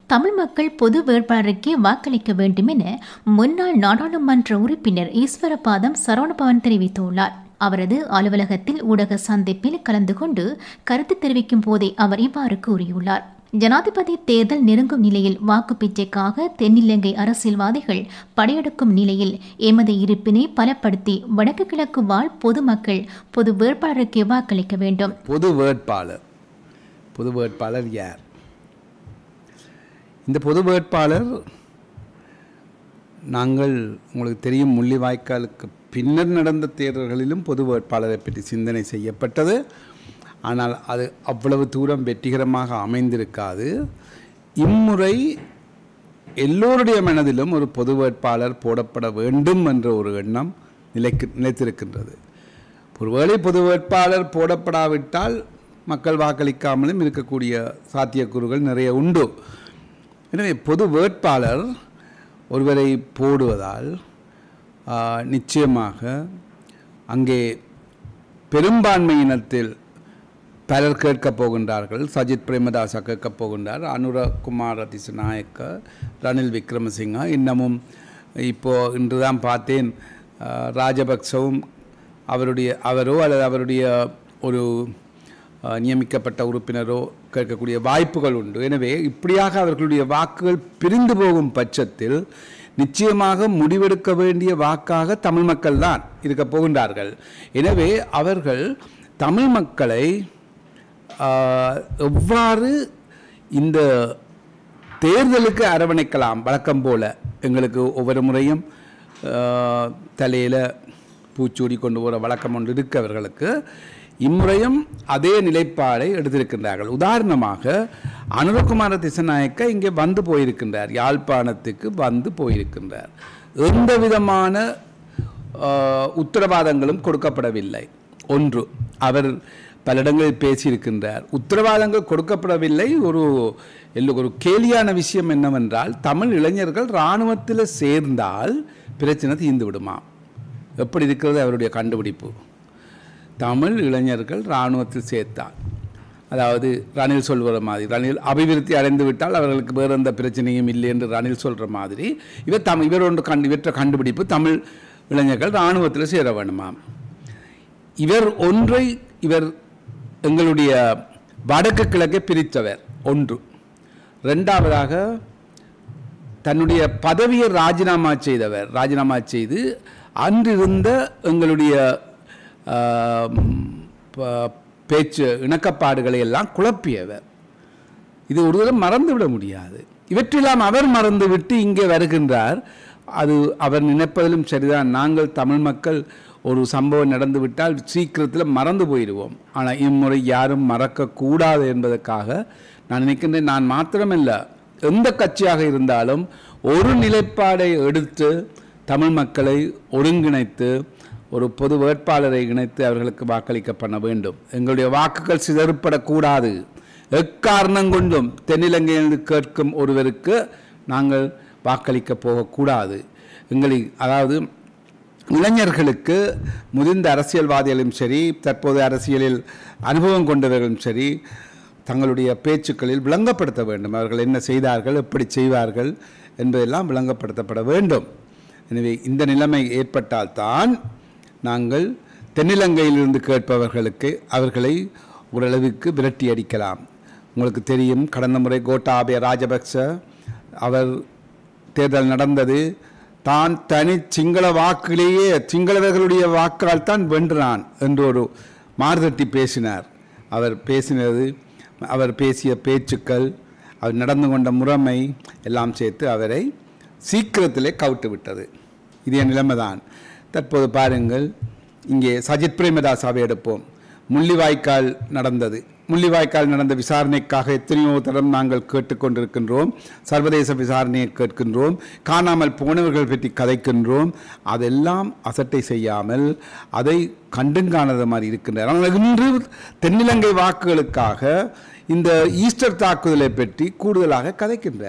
தமிழ் மக்கள் பொது வேட்பாளருக்கே வாக்களிக்க வேண்டும் என முன்னாள் நாடாளுமன்ற உறுப்பினர் ஈஸ்வரபாதம் சரவணபவன் தெரிவித்துள்ளார் அவரது அலுவலகத்தில் ஊடக சந்திப்பில் கலந்து கொண்டு கருத்து தெரிவிக்கும் போதே அவர் இவ்வாறு கூறியுள்ளார் ஜனாதிபதி தேர்தல் நெருங்கும் நிலையில் வாக்கு பிச்சைக்காக தென்னிலங்கை அரசியல்வாதிகள் படையெடுக்கும் நிலையில் எமது இருப்பினை பலப்படுத்தி வடக்கு கிழக்கு வாழ் பொதுமக்கள் பொது வேட்பாளருக்கே வாக்களிக்க வேண்டும் பொது வேட்பாளர் பொது வேட்பாளர் யார் இந்த பொது வேட்பாளர் நாங்கள் உங்களுக்கு தெரியும் முள்ளிவாய்க்காலுக்கு பின்னர் நடந்த தேர்தல்களிலும் பொது வேட்பாளரை பற்றி சிந்தனை செய்யப்பட்டது ஆனால் அது அவ்வளவு தூரம் வெற்றிகரமாக அமைந்திருக்காது இம்முறை எல்லோருடைய மனதிலும் ஒரு பொது வேட்பாளர் போடப்பட வேண்டும் என்ற ஒரு எண்ணம் நிலைக்கு நிலைத்திருக்கின்றது ஒருவேளை பொது வேட்பாளர் போடப்படாவிட்டால் மக்கள் வாக்களிக்காமலும் இருக்கக்கூடிய சாத்தியக்கூறுகள் நிறைய உண்டு எனவே பொது வேட்பாளர் ஒருவரை போடுவதால் ஆ, நிச்சயமாக அங்கே பெரும்பான்மையினத்தில் பலர் கேட்கப் போகின்றார்கள் சஜித் பிரேமதாசா கேட்கப் போகின்றார் அனுரகுமார் அதிசநாயக்க ரணில் விக்ரமசிங்கா இன்னமும் இப்போ இன்று தான் பார்த்தேன் ஆ, ராஜபக்சவும் அவருடைய அவரோ அல்லது அவருடைய ஒரு ஆ, நியமிக்கப்பட்ட உறுப்பினரோ கேட்கக்கூடிய வாய்ப்புகள் உண்டு எனவே இப்படியாக அவர்களுடைய வாக்குகள் பிரிந்து போகும் பட்சத்தில் நிச்சயமாக முடிவெடுக்க வேண்டிய வாக்காக தமிழ் மக்கள் தான் இருக்க போகின்றார்கள் எனவே அவர்கள் தமிழ் மக்களை ஆ, எவ்வாறு இந்த தேர்தலுக்கு அரவணைக்கலாம் வழக்கம் போல எங்களுக்கு ஒவ்வொரு முறையும் தலையில் பூச்சூடி கொண்டு போகிற வழக்கம் ஒன்று இருக்கு அவர்களுக்கு இம்முறையும் அதே நிலைப்பாடை எடுத்திருக்கின்றார்கள் உதாரணமாக அனுரகுமார திசநாயக்க இங்கே வந்து போயிருக்கின்றார் யாழ்ப்பாணத்துக்கு வந்து போயிருக்கின்றார் எந்த விதமான ஆஹ், உத்தரவாதங்களும் கொடுக்கப்படவில்லை ஒன்று அவர் பல இடங்களில் பேசியிருக்கின்றார் உத்தரவாதங்கள் கொடுக்கப்படவில்லை ஒரு எல்லோ ஒரு கேலியான விஷயம் என்னவென்றால் தமிழ் இளைஞர்கள் இராணுவத்தில் சேர்ந்தால் பிரச்சனை தீர்ந்து விடுமா எப்படி இருக்கிறது அவருடைய கண்டுபிடிப்பு தமிழ் இளைஞர்கள் இராணுவத்தில் சேர்த்தால் அதாவது ரணில் சொல்கிற மாதிரி ரணில் அபிவிருத்தி அடைந்து விட்டால் அவர்களுக்கு வேறு எந்த பிரச்சனையும் இல்லை என்று ரணில் சொல்கிற மாதிரி இவர் தம் இவர் ஒன்று கண்டு இவற்றை கண்டுபிடிப்பு தமிழ் இளைஞர்கள் இராணுவத்தில் சேர வேணுமாம் இவர் ஒன்றை இவர் எங்களுடைய வடக்கு கிழக்கை பிரித்தவர் ஒன்று ரெண்டாவதாக தன்னுடைய பதவியை ராஜினாமா செய்தவர் ராஜினாமா செய்து அன்றிருந்த எங்களுடைய ஆம், ப- பேச்சு இணக்கப்பாடுகளை எல்லாம் குழப்பியவர் இது ஒரு தடவை மறந்துவிட முடியாது இவற்றெல்லாம் அவர் மறந்துவிட்டு இங்கே வருகின்றார் அது அவர் நினைப்பதிலும் சரிதான் நாங்கள் தமிழ் மக்கள் ஒரு சம்பவம் நடந்துவிட்டால் சீக்கிரத்தில் மறந்து போயிடுவோம் ஆனால் இம்முறை யாரும் மறக்கக்கூடாது என்பதற்காக நான் நினைக்கின்றேன் நான் மாத்திரமல்ல எந்த கட்சியாக இருந்தாலும் ஒரு நிலைப்பாடை எடுத்து தமிழ் மக்களை ஒருங்கிணைத்து ஒரு பொது வேட்பாளரை இணைத்து அவர்களுக்கு வாக்களிக்க பண்ண வேண்டும் எங்களுடைய வாக்குகள் சிதறப்படக்கூடாது எக்காரணம் கொண்டும் தென்னிலங்கையிலிருந்து கேட்கும் ஒருவருக்கு நாங்கள் வாக்களிக்க போகக்கூடாது எங்களை அதாவது இளைஞர்களுக்கு முதிர்ந்த அரசியல்வாதிகளும் சரி தற்போது அரசியலில் அனுபவம் கொண்டவர்களும் சரி தங்களுடைய பேச்சுக்களில் விளங்கப்படுத்த வேண்டும் அவர்கள் என்ன செய்தார்கள் எப்படி செய்வார்கள் என்பதெல்லாம் விளங்கப்படுத்தப்பட வேண்டும் எனவே இந்த நிலைமை ஏற்பட்டால்தான் நாங்கள் தென்னிலங்கையிலிருந்து கேட்பவர்களுக்கு அவர்களை ஓரளவுக்கு விரட்டி அடிக்கலாம் உங்களுக்கு தெரியும் கடந்த முறை கோட்டாபய ராஜபக்ச அவர் தேர்தல் நடந்தது தான் தனி சிங்கள வாக்கிலேயே சிங்களவர்களுடைய வாக்கால் தான் வென்றான் என்று ஒரு மாறுதட்டி பேசினார் அவர் பேசினது அவர் பேசிய பேச்சுக்கள் அவர் நடந்து கொண்ட முறைமை எல்லாம் சேர்த்து அவரை சீக்கிரத்திலே கவிட்டு விட்டது இதே நிலைமைதான் தற்போது பாருங்கள் இங்கே சஜித் பிரேமதாசாவை எடுப்போம் முள்ளிவாய்க்கால் நடந்தது முள்ளிவாய்க்கால் நடந்த விசாரணைக்காக எத்தனையோ தரம் நாங்கள் கேட்டுக்கொண்டிருக்கின்றோம் சர்வதேச விசாரணையை கேட்கின்றோம் காணாமல் போனவர்கள் பற்றி கதைக்கின்றோம் அதெல்லாம் அசட்டை செய்யாமல் அதை கண்டும் காணாத மாதிரி இருக்கின்றார் ஆனால் இன்று தென்னிலங்கை வாக்குகளுக்காக இந்த ஈஸ்டர் தாக்குதலை பற்றி கூடுதலாக கதைக்கின்றார்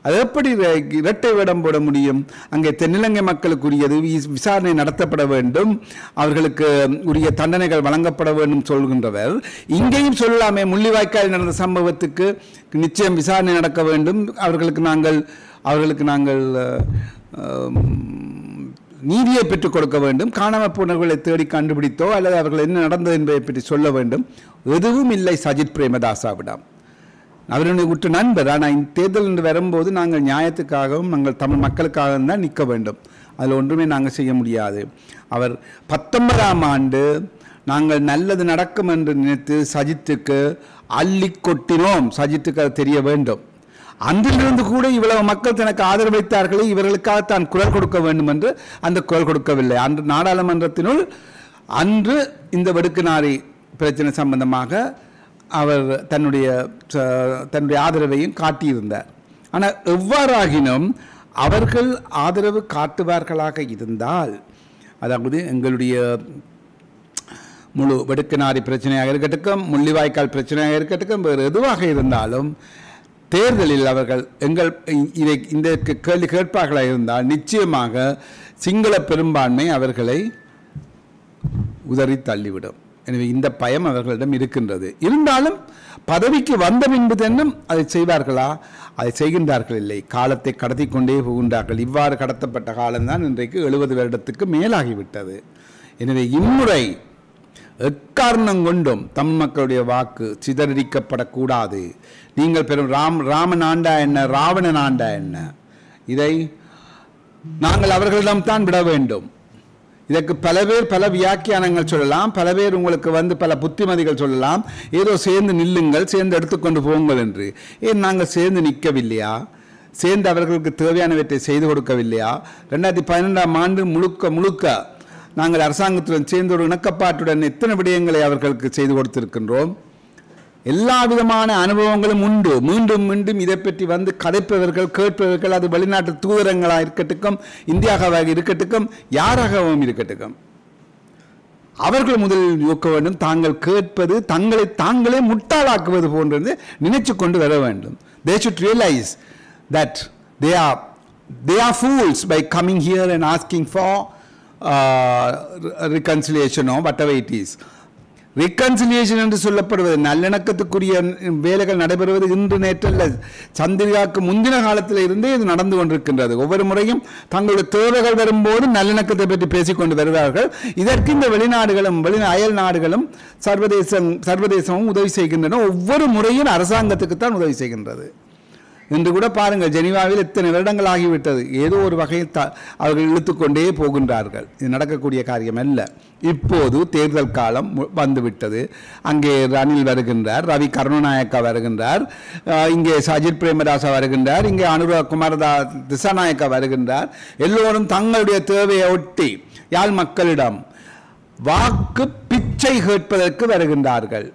அது எப்படி இர- இரட்டை வேடம் போட முடியும் அங்கே தென்னிலங்கை மக்களுக்குரியது வி- விசாரணை நடத்தப்பட வேண்டும் அவர்களுக்கு உரிய தண்டனைகள் வழங்கப்பட வேண்டும் சொல்கின்றவர் இங்கேயும் சொல்லலாமே முள்ளிவாய்க்கால் நடந்த சம்பவத்துக்கு நிச்சயம் விசாரணை நடக்க வேண்டும் அவர்களுக்கு நாங்கள் அவர்களுக்கு நாங்கள் அஹ், நீதியை பெற்றுக் கொடுக்க வேண்டும் காணாமல் போனவர்களை தேடி கண்டுபிடித்தோ அல்லது அவர்கள் என்ன நடந்தது என்பதை பற்றி சொல்ல வேண்டும் எதுவும் இல்லை சஜித் பிரேமதாசாவிடம் அவருடைய உற்ற நண்பர் ஆனால் இந்த தேர்தல் என்று வரும்போது நாங்கள் நியாயத்துக்காகவும் நாங்கள் தமிழ் மக்களுக்காகவும் தான் நிற்க வேண்டும் அதில் ஒன்றுமே நாங்கள் செய்ய முடியாது அவர் பத்தொன்பதாம் ஆண்டு நாங்கள் நல்லது நடக்கும் என்று நினைத்து சஜித்துக்கு அள்ளி கொட்டினோம் சஜித்துக்கு அது தெரிய வேண்டும் அன்றிலிருந்து கூட இவ்வளவு மக்கள் தனக்கு ஆதரவு வைத்தார்களே இவர்களுக்காக தான் குரல் கொடுக்க வேண்டும் என்று அந்த குரல் கொடுக்கவில்லை அன்று நாடாளுமன்றத்தினுள் அன்று இந்த வெடுக்குநாரி பிரச்சனை சம்பந்தமாக அவர் தன்னுடைய ச- தன்னுடைய ஆதரவையும் காட்டியிருந்தார் ஆனால் எவ்வாறாகினும் அவர்கள் ஆதரவு காட்டுவார்களாக இருந்தால் அதாவது எங்களுடைய முழு வெடுக்குநாரி பிரச்சனையாக இருக்கட்டும் முள்ளிவாய்க்கால் பிரச்சனையாக இருக்கட்டும் வேறு எதுவாக இருந்தாலும் தேர்தலில் அவர்கள் எங்கள் இ- இதை இந்த கேள்வி கேட்பார்களாக இருந்தால் நிச்சயமாக சிங்கள பெரும்பான்மை அவர்களை உதறி தள்ளிவிடும் எனவே இந்த பயம் அவர்களிடம் இருக்கின்றது இருந்தாலும் பதவிக்கு வந்த பின்பு தென்னும் அதை செய்வார்களா அதை செய்கின்றார்கள் இல்லை காலத்தை கடத்தி கொண்டே போகின்றார்கள் இவ்வாறு கடத்தப்பட்ட காலம்தான் இன்றைக்கு எழுபது வருடத்துக்கு மேலாகிவிட்டது எனவே இம்முறை எக்காரணம் கொண்டும் தமிழ் மக்களுடைய வாக்கு சிதறடிக்கப்படக்கூடாது நீங்கள் பெரும் ராம் ராமன் ஆண்டா என்ன ராவணன் ஆண்டா என்ன இதை நாங்கள் அவர்களிடம் தான் விட வேண்டும் இதற்கு பல பேர் பல வியாக்கியானங்கள் சொல்லலாம் பல பேர் உங்களுக்கு வந்து பல புத்திமதிகள் சொல்லலாம் ஏதோ சேர்ந்து நில்லுங்கள் சேர்ந்து எடுத்துக்கொண்டு போங்கள் என்று ஏன் நாங்கள் சேர்ந்து நிற்கவில்லையா சேர்ந்து அவர்களுக்கு தேவையானவற்றை செய்து கொடுக்கவில்லையா ரெண்டாயிரத்தி பன்னெண்டாம் ஆண்டு முழுக்க முழுக்க நாங்கள் அரசாங்கத்துடன் சேர்ந்து ஒரு இணக்கப்பாட்டுடன் எத்தனை விடயங்களை அவர்களுக்கு செய்து கொடுத்திருக்கின்றோம் எல்லா விதமான அனுபவங்களும் உண்டு மீண்டும் மீண்டும் இதை பற்றி வந்து கதைப்பவர்கள் கேட்பவர்கள் அது வெளிநாட்டு தூதரங்களாக இருக்கட்டுக்கும் இந்தியாவாக இருக்கட்டுக்கும் யாராகவும் இருக்கட்டுக்கும் அவர்கள் முதலில் யோக்க வேண்டும் தாங்கள் கேட்பது தங்களை தாங்களே முட்டாளாக்குவது போன்றது நினைச்சு கொண்டு வர வேண்டும் they should realize that they are they are fools by coming here and asking for uh, reconciliation or whatever it is reconciliation என்று சொல்லப்படுவது நல்லிணக்கத்துக்குரிய வேலைகள் நடைபெறுவது இன்று நேற்றல்ல சந்திரிகாக்கு முந்தின காலத்தில் இருந்தே இது நடந்து கொண்டிருக்கின்றது ஒவ்வொரு முறையும் தங்களுடைய தேவைகள் வரும்போது நல்லிணக்கத்தை பற்றி பேசிக்கொண்டு வருவார்கள் இதற்கு இந்த வெளிநாடுகளும் வெளி அயல் நாடுகளும் சர்வதேசம் சர்வதேசமும் உதவி செய்கின்றன ஒவ்வொரு முறையும் அரசாங்கத்துக்கு தான் உதவி செய்கின்றது இன்று கூட பாருங்கள் ஜெனீவாவில் இத்தனை வருடங்கள் ஆகிவிட்டது ஏதோ ஒரு வகையில் த அவர்கள் இழுத்துக்கொண்டே போகின்றார்கள் இது நடக்கக்கூடிய காரியம் அல்ல இப்போது தேர்தல் காலம் மு- வந்துவிட்டது அங்கே ரணில் வருகின்றார் ரவி கருணாநாயக்கா வருகின்றார் அஹ், இங்கே சஜித் பிரேமதாசா வருகின்றார் இங்கே அனுராக் குமாரதா திசாநாயக்கா வருகின்றார் எல்லோரும் தங்களுடைய தேவையை ஒட்டி யாழ் மக்களிடம் வாக்கு பிச்சை கேட்பதற்கு வருகின்றார்கள்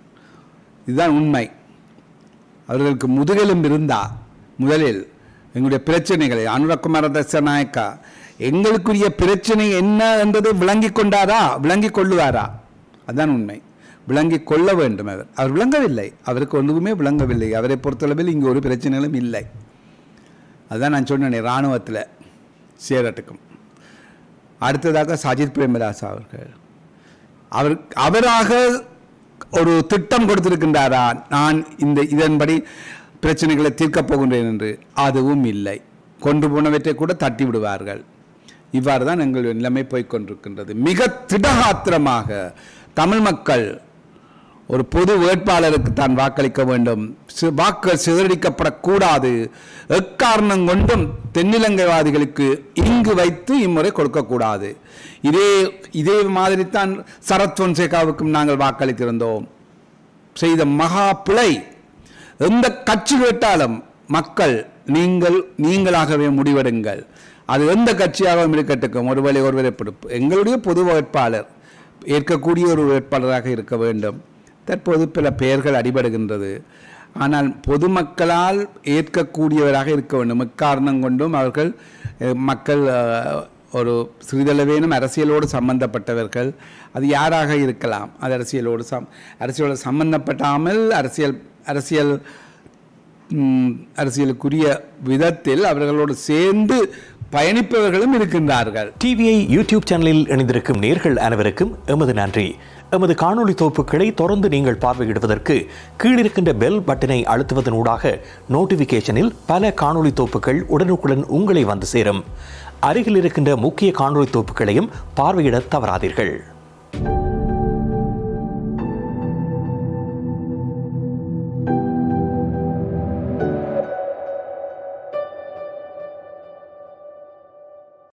இதுதான் உண்மை அவர்களுக்கு முதுகெலும் இருந்தா முதலில் எங்களுடைய பிரச்சனைகளை அனுரகுமார தசநாயக்கா எங்களுக்குரிய பிரச்சனை என்ன என்பதை விளங்கிக் கொண்டாரா விளங்கிக் கொள்ளுவாரா அதுதான் உண்மை விளங்கிக் கொள்ள வேண்டும் அவர் அவர் விளங்கவில்லை அவருக்கு ஒன்றுமே விளங்கவில்லை அவரை பொறுத்தளவில் இங்கு ஒரு பிரச்சனைகளும் இல்லை அதுதான் நான் சொன்னேன் இராணுவத்தில் சேரட்டுக்கும் அடுத்ததாக சஜித் பிரேமதாஸ் அவர்கள் அவர் அவராக ஒரு திட்டம் கொடுத்திருக்கின்றாரா நான் இந்த இதன்படி பிரச்சனைகளை தீர்க்கப் போகின்றேன் என்று அதுவும் இல்லை கொண்டு போனவற்றை கூட தட்டி விடுவார்கள் இவ்வாறு தான் எங்களுடைய நிலைமை போய்க் கொண்டிருக்கின்றது மிக திடகாத்திரமாக தமிழ் மக்கள் ஒரு பொது வேட்பாளருக்கு தான் வாக்களிக்க வேண்டும் சி- வாக்குகள் சிதறடிக்கப்படக்கூடாது எக்காரணம் கொண்டும் தென்னிலங்கைவாதிகளுக்கு இங்கு வைத்து இம்முறை கொடுக்கக்கூடாது இதே இதே மாதிரி தான் சரத் பொன்சேகாவுக்கும் நாங்கள் வாக்களித்திருந்தோம் செய்த மகா பிழை எந்த கட்சி கேட்டாலும் மக்கள் நீங்கள் நீங்களாகவே முடிவெடுங்கள் அது எந்த கட்சியாகவும் இருக்கட்டுக்கும் ஒருவேளை ஒருவரை பிடிப்பு எங்களுடைய பொது வேட்பாளர் ஏற்கக்கூடிய ஒரு வேட்பாளராக இருக்க வேண்டும் தற்போது பல பெயர்கள் அடிபடுகின்றது ஆனால் பொதுமக்களால் ஏற்கக்கூடியவராக இருக்க வேண்டும் எக்காரணம் கொண்டும் அவர்கள் அஹ், மக்கள் அஹ், ஒரு சிறிதளவேனும் அரசியலோடு சம்பந்தப்பட்டவர்கள் அது யாராக இருக்கலாம் அது அரசியலோடு சம் அரசியலோடு சம்பந்தப்பட்டாமல் அரசியல் அரசியல் ம், அரசியலுக்குரிய விதத்தில் அவர்களோடு சேர்ந்து பயணிப்பவர்களும் இருக்கின்றார்கள் டிவிஐ யூடியூப் சேனலில் இணைந்திருக்கும் நேர்கள் அனைவருக்கும் எமது நன்றி எமது காணொளி தொகுப்புகளை தொடர்ந்து நீங்கள் பார்வையிடுவதற்கு கீழிருக்கின்ற பெல் பட்டனை அழுத்துவதனூடாக நோட்டிபிகேஷனில் பல காணொளி தொகுப்புகள் உடனுக்குடன் உங்களை வந்து சேரும் அருகில் இருக்கின்ற முக்கிய காணொளி தொகுப்புகளையும் பார்வையிட தவறாதீர்கள்